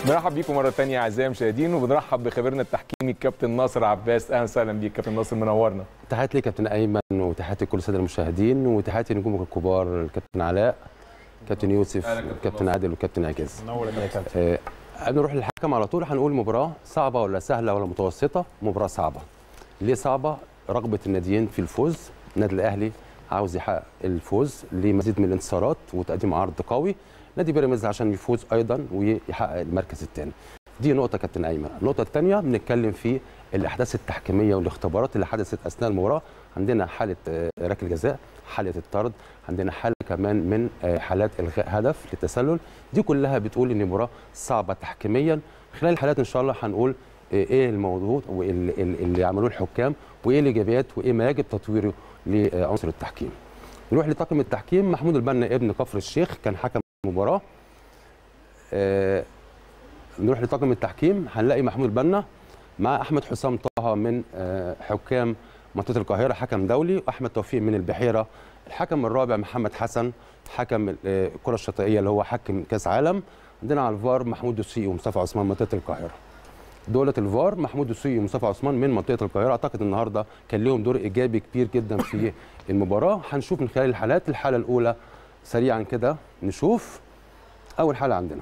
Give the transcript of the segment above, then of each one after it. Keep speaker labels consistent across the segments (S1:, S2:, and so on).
S1: بنرحب بيكم مره ثانيه اعزائي المشاهدين وبنرحب بخبيرنا التحكيمي الكابتن ناصر عباس اهلا وسهلا بيك كابتن ناصر منورنا
S2: تحياتي ليك كابتن ايمن وتحياتي لكل الساده المشاهدين وتحياتي لنجومك الكبار الكابتن علاء كابتن يوسف كابتن عادل وكابتن عجاز
S1: منور يا كابتن
S2: آه، قبل نروح للحكم على طول هنقول مباراه صعبه ولا سهله ولا متوسطه مباراه صعبه ليه صعبه رغبه الناديين في الفوز النادي الاهلي عاوز يحقق الفوز لمزيد من الانتصارات وتقديم عرض قوي نادي بيراميدز عشان يفوز ايضا ويحقق المركز الثاني دي نقطة كابتن أيمن، النقطة الثانية بنتكلم في الأحداث التحكيمية والاختبارات اللي حدثت أثناء المباراة، عندنا حالة آه، ركله جزاء، حالة الطرد، عندنا حالة كمان من آه، حالات إلغاء هدف للتسلل، دي كلها بتقول إن المباراة صعبة تحكيميا، خلال الحالات إن شاء الله هنقول آه، إيه الموضوع واللي اللي عملوه الحكام وإيه الإيجابيات وإيه ما يجب تطويره لعنصر التحكيم. نروح لطاقم التحكيم محمود البنا ابن كفر الشيخ كان حكم المباراة. آه، نروح لطاقم التحكيم هنلاقي محمود البنا مع احمد حسام طه من آه، حكام منطقه القاهره حكم دولي واحمد توفيق من البحيره الحكم الرابع محمد حسن حكم آه، الكره الشاطئيه اللي هو حكم كاس عالم عندنا على الفار محمود دسوقي ومصطفى عثمان من منطقه القاهره دولة الفار محمود دسوقي ومصطفى عثمان من منطقه القاهره اعتقد النهارده كان لهم دور ايجابي كبير جدا في المباراه هنشوف من خلال الحالات الحاله الاولى سريعا كده نشوف اول حاله عندنا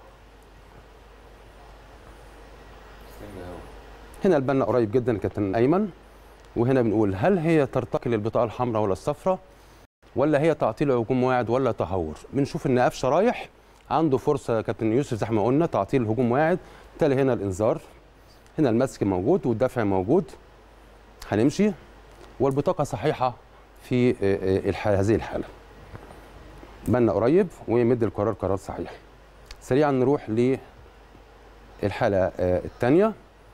S2: هنا البنا قريب جدا كابتن ايمن وهنا بنقول هل هي ترتقي للبطاقه الحمراء ولا الصفراء ولا هي تعطيل هجوم واعد ولا تهور بنشوف ان قفشه رايح عنده فرصه يا كابتن يوسف زي ما قلنا تعطيل هجوم واعد بالتالي هنا الانذار هنا المسك موجود والدفع موجود هنمشي والبطاقه صحيحه في آه، آه، الح- هذه الحاله بنا قريب ويمد القرار قرار صحيح سريعا نروح للحاله الثانيه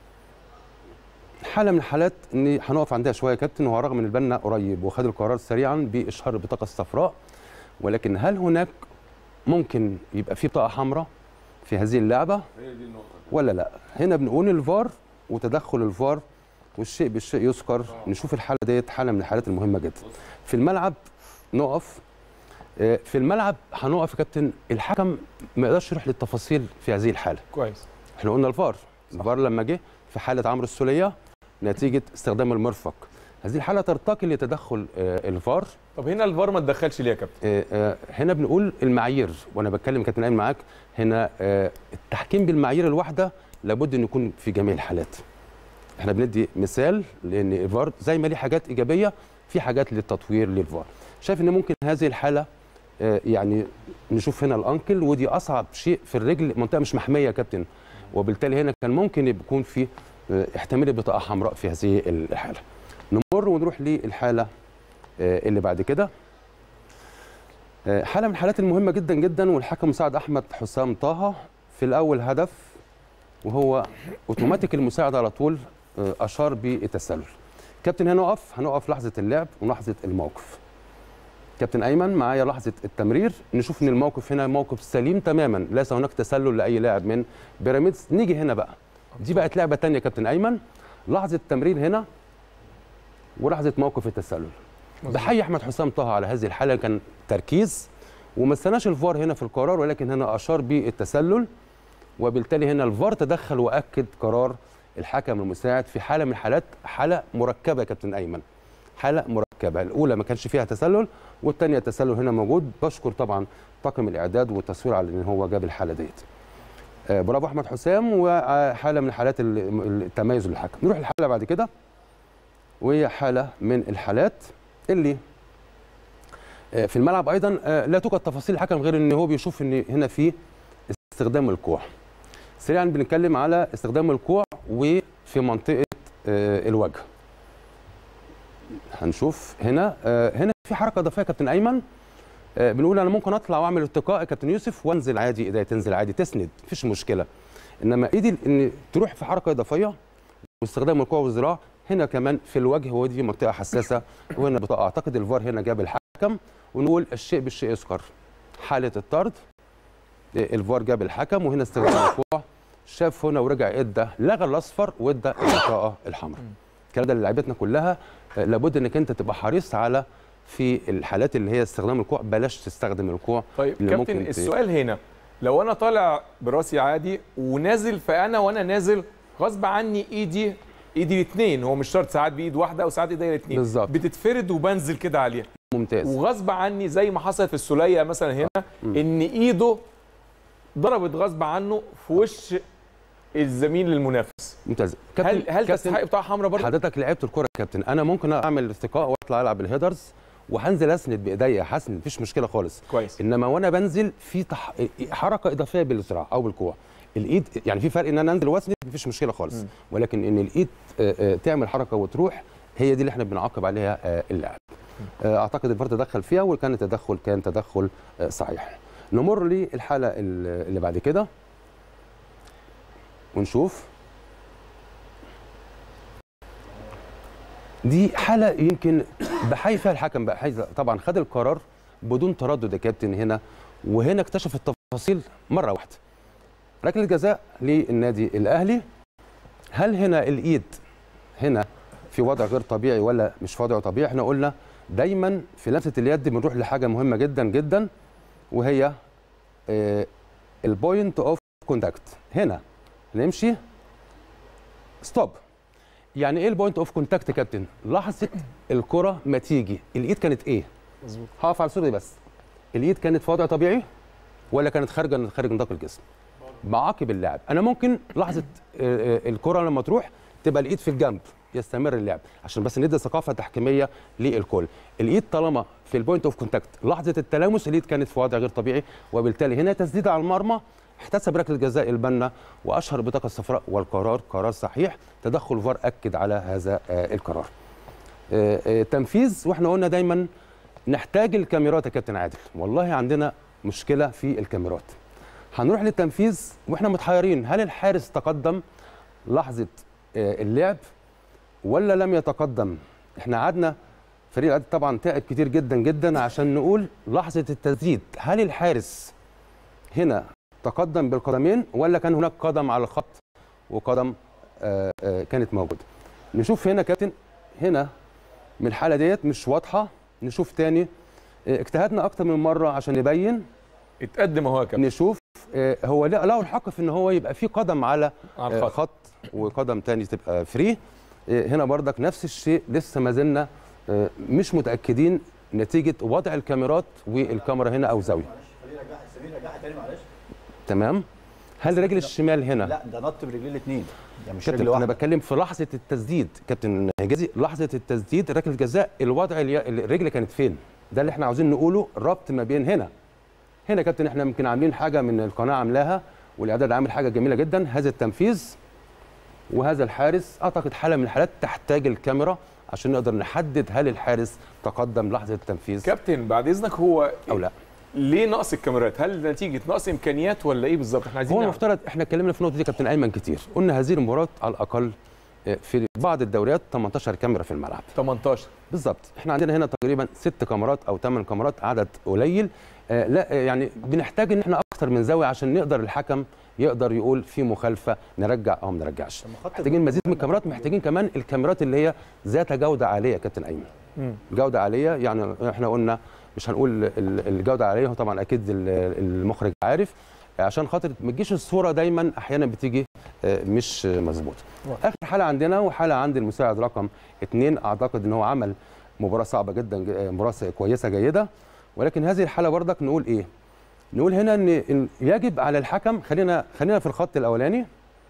S2: حاله من الحالات ان هنقف عندها شويه يا كابتن وهو رغم ان البنا قريب وخد القرار سريعا باشهار البطاقه الصفراء ولكن هل هناك ممكن يبقى في بطاقه حمراء في هذه اللعبه ولا لا هنا بنقول الفار وتدخل الفار والشيء بالشيء يذكر نشوف الحاله ديت حاله من الحالات المهمه جدا في الملعب نقف آه، في الملعب هنقف يا كابتن الحكم ما يقدرش يروح للتفاصيل في هذه الحاله
S1: كويس
S2: احنا قلنا الفار الفار لما جه في حاله عمرو السوليه نتيجه استخدام المرفق هذه الحاله ترتقي لتدخل آه، الفار
S1: طب هنا الفار ما تدخلش ليه يا كابتن
S2: آه، آه، هنا بنقول المعايير وانا بتكلم كابتن ايمن معاك هنا آه، التحكيم بالمعايير الواحده لابد ان يكون في جميع الحالات احنا بندي مثال لان الفار زي ما ليه حاجات ايجابيه في حاجات للتطوير للفار شايف ان ممكن هذه الحاله آه، يعني نشوف هنا الانكل ودي اصعب شيء في الرجل منطقه مش محميه يا كابتن وبالتالي هنا كان ممكن يكون في آه، احتمال بطاقه حمراء في هذه الحاله نمر ونروح للحاله آه، اللي بعد كده آه، حاله من الحالات المهمه جدا جدا والحكم مساعد احمد حسام طه في الاول هدف وهو اوتوماتيك المساعد على طول آه، اشار بالتسلل كابتن هنا نقف هنقف لحظه اللعب ولحظه الموقف كابتن ايمن معايا لحظه التمرير نشوف ان الموقف هنا موقف سليم تماما ليس هناك تسلل لاي لاعب من بيراميدز نيجي هنا بقى دي بقت لعبه تانية كابتن ايمن لحظه التمرير هنا ولحظه موقف التسلل بحيي احمد حسام طه على هذه الحاله كان تركيز وما استناش الفار هنا في القرار ولكن هنا اشار بالتسلل وبالتالي هنا الفار تدخل واكد قرار الحكم المساعد في حاله من الحالات حاله مركبه يا كابتن ايمن حاله مركبه الاولى ما كانش فيها تسلل والثانيه التسلل هنا موجود بشكر طبعا طاقم الاعداد والتصوير على ان هو جاب الحاله ديت آه، برافو احمد حسام وحاله من حالات ال- التميز للحكم نروح للحاله بعد كده وهي حاله من الحالات اللي آه، في الملعب ايضا آه، لا توجد تفاصيل الحكم غير ان هو بيشوف ان هنا في استخدام الكوع سريعا بنتكلم على استخدام الكوع وفي منطقه آه، الوجه هنشوف هنا آه، هنا في حركه اضافيه يا كابتن ايمن آه، بنقول انا ممكن اطلع واعمل اتقاء يا كابتن يوسف وانزل عادي ايديا تنزل عادي تسند مفيش مشكله انما ايدي ان تروح في حركه اضافيه واستخدام القوه والذراع هنا كمان في الوجه ودي منطقه حساسه وهنا بطاقه اعتقد الفار هنا جاب الحكم ونقول الشيء بالشيء يذكر حاله الطرد آه، الفار جاب الحكم وهنا استخدام القوه شاف هنا ورجع ادى لغى الاصفر وادى البطاقه الحمراء الكلام ده لعيبتنا كلها آه، لابد انك انت تبقى حريص على في الحالات اللي هي استخدام الكوع بلاش تستخدم الكوع
S1: طيب
S2: اللي
S1: كابتن
S2: ممكن ت-
S1: السؤال هنا لو انا طالع براسي عادي ونازل فانا وانا نازل غصب عني ايدي ايدي الاثنين هو مش شرط ساعات بايد واحده او ساعات ايديا الاثنين
S2: بالظبط.
S1: بتتفرد وبنزل كده عليها
S2: ممتاز
S1: وغصب عني زي ما حصل في السوليه مثلا هنا ان ايده ضربت غصب عنه في وش الزميل المنافس
S2: ممتاز
S1: هل هل
S2: كابتن،
S1: تستحق بتاع حمراء برضه
S2: حضرتك لعبت الكره يا كابتن انا ممكن اعمل ارتقاء واطلع العب الهيدرز وهنزل اسند بايديا حسن مفيش مشكله خالص
S1: كويس
S2: انما وانا بنزل في تح... حركه اضافيه بالذراع او بالكوع الايد يعني في فرق ان انا انزل واسند مفيش مشكله خالص
S1: مم.
S2: ولكن ان الايد آه، آه، تعمل حركه وتروح هي دي اللي احنا بنعاقب عليها آه، اللاعب آه، اعتقد الفار تدخل فيها وكان التدخل كان تدخل آه، صحيح نمر للحاله ال- اللي بعد كده ونشوف دي حاله يمكن بحي فيها الحكم بقى حي طبعا خد القرار بدون تردد يا كابتن هنا وهنا اكتشف التفاصيل مره واحده ركله جزاء للنادي الاهلي هل هنا الايد هنا في وضع غير طبيعي ولا مش في وضع طبيعي احنا قلنا دايما في لمسه اليد بنروح لحاجه مهمه جدا جدا وهي البوينت اوف كونتاكت هنا نمشي ستوب يعني ايه البوينت اوف كونتاكت يا كابتن لحظه الكره ما تيجي الايد كانت ايه
S1: مظبوط
S2: هقف على الصوره دي بس الايد كانت في وضع طبيعي ولا كانت خارجه خارج نطاق الجسم بعاقب اللاعب انا ممكن لحظه آه، آه، الكره لما تروح تبقى الايد في الجنب يستمر اللعب عشان بس ندي ثقافه تحكيميه للكل الايد طالما في البوينت اوف كونتاكت لحظه التلامس الايد كانت في وضع غير طبيعي وبالتالي هنا تسديده على المرمى احتسب ركله جزاء البنا واشهر بطاقه الصفراء والقرار قرار صحيح تدخل فار اكد على هذا آه، القرار آه، آه، تنفيذ واحنا قلنا دايما نحتاج الكاميرات يا كابتن عادل والله عندنا مشكله في الكاميرات هنروح للتنفيذ واحنا متحيرين هل الحارس تقدم لحظه آه، اللعب ولا لم يتقدم احنا قعدنا فريق العدد طبعا تعب كتير جدا جدا عشان نقول لحظه التسديد هل الحارس هنا تقدم بالقدمين ولا كان هناك قدم على الخط وقدم آه، آه، كانت موجوده نشوف هنا كابتن هنا من الحاله ديت مش واضحه نشوف تاني آه، اجتهدنا اكتر من مره عشان نبين
S1: اتقدم اهو يا كابتن
S2: نشوف آه، هو له له الحق في ان هو يبقى في قدم على
S1: على
S2: آه،
S1: الخط
S2: خط وقدم تاني تبقى فري آه، هنا بردك نفس الشيء لسه ما زلنا آه، مش متاكدين نتيجه وضع الكاميرات والكاميرا هنا او زاويه
S3: خليه يرجعها سمير رجعها تاني معلش
S2: تمام هل رجل الشمال هنا
S3: لا ده نط برجليه الاثنين يعني مش رجل
S2: كابتن انا
S3: واحده
S2: بتكلم في لحظه التسديد كابتن حجازي لحظه التسديد ركله الجزاء الوضع اليا- الرجل كانت فين ده اللي احنا عاوزين نقوله ربط ما بين هنا هنا يا كابتن احنا يمكن عاملين حاجه من القناه عاملاها والاعداد عامل حاجه جميله جدا هذا التنفيذ وهذا الحارس اعتقد حاله من الحالات تحتاج الكاميرا عشان نقدر نحدد هل الحارس تقدم لحظه التنفيذ
S1: كابتن بعد اذنك هو
S2: او لا
S1: ليه نقص الكاميرات هل نتيجه نقص امكانيات ولا ايه بالظبط احنا عايزين
S2: هو
S1: نعرف.
S2: المفترض احنا اتكلمنا في النقطه دي كابتن ايمن كتير قلنا هذه المباراه على الاقل آه، في بعض الدوريات 18 كاميرا في الملعب
S1: 18
S2: بالظبط احنا عندنا هنا تقريبا ست كاميرات او ثمان كاميرات عدد قليل آه لا آه، يعني بنحتاج ان احنا اكتر من زاويه عشان نقدر الحكم يقدر يقول في مخالفه نرجع او ما نرجعش
S3: طب ما خط
S2: محتاجين مزيد من الكاميرات محتاجين كمان الكاميرات اللي هي ذات جوده عاليه يا كابتن ايمن
S1: مم.
S2: جوده عاليه يعني احنا قلنا مش هنقول ال- الجوده عاليه هو طبعا اكيد ال- المخرج عارف عشان خاطر ما تجيش الصوره دايما احيانا بتيجي آه، مش مظبوطه
S1: واضح.
S2: اخر حاله عندنا وحاله عند المساعد رقم اثنين اعتقد ان هو عمل مباراه صعبه جدا ج- آه، مباراه كويسه جيده ولكن هذه الحاله برضك نقول ايه نقول هنا ان إن يجب على الحكم خلينا خلينا في الخط الاولاني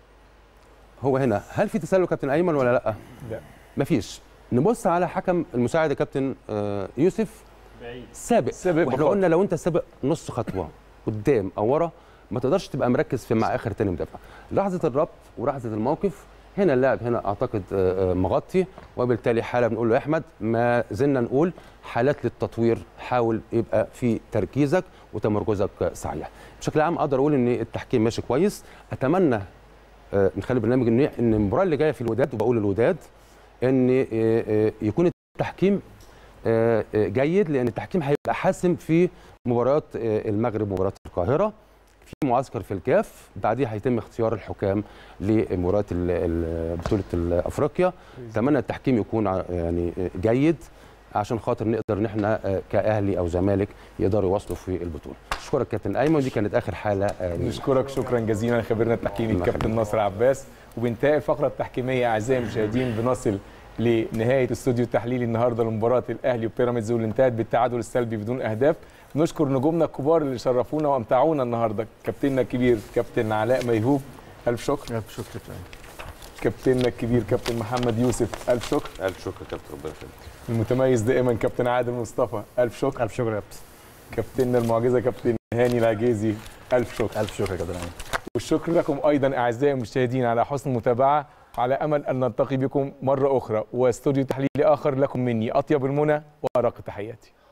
S2: هو هنا هل في تسلل كابتن ايمن ولا لا
S1: لا
S2: مفيش نبص على حكم المساعد يا كابتن آه، يوسف سابق
S1: سابق
S2: واحنا
S1: بخط.
S2: قلنا لو انت سابق نص خطوه قدام او ورا ما تقدرش تبقى مركز في مع اخر تاني مدافع لحظه الربط ولحظه الموقف هنا اللاعب هنا اعتقد آه، آه، مغطي وبالتالي حاله بنقول له يا احمد ما زلنا نقول حالات للتطوير حاول يبقى في تركيزك وتمركزك صحيح بشكل عام اقدر اقول ان التحكيم ماشي كويس اتمنى آه، نخلي البرنامج ان ان المباراه اللي جايه في الوداد وبقول الوداد ان آه، آه، يكون التحكيم آه، آه، جيد لان التحكيم هيبقى حاسم في مباريات آه، المغرب ومباراه القاهره في معسكر في الكاف بعديه هيتم اختيار الحكام لمباراه ال- ال- بطوله ال- افريقيا اتمنى التحكيم يكون ع- يعني آه، جيد عشان خاطر نقدر ان احنا آه، كاهلي او زمالك يقدروا يواصلوا في البطوله اشكرك كابتن ايمن دي كانت اخر حاله آه، لينا.
S1: نشكرك شكرا جزيلا خبيرنا التحكيمي
S2: الله
S1: الكابتن
S2: يخليك.
S1: ناصر عباس وبانتهاء الفقره التحكيميه اعزائي المشاهدين بنصل لنهايه استوديو التحليلي النهارده لمباراه الاهلي وبيراميدز واللي انتهت بالتعادل السلبي بدون اهداف نشكر نجومنا الكبار اللي شرفونا وامتعونا النهارده كابتننا الكبير كابتن علاء ميهوب الف شكر
S3: الف شكر فعلا
S1: كابتننا الكبير كابتن محمد يوسف الف شكر
S4: الف شكر كابتن ربنا يخليك
S1: المتميز دائما كابتن عادل مصطفى الف شكر
S3: الف شكر يا كابتن
S1: كابتننا المعجزه كابتن هاني العجيزي الف شكر
S3: الف شكر يا كابتن أيمن.
S1: والشكر لكم ايضا اعزائي المشاهدين على حسن المتابعه على امل ان نلتقي بكم مره اخرى واستوديو تحليلي اخر لكم مني اطيب المنى وارق تحياتي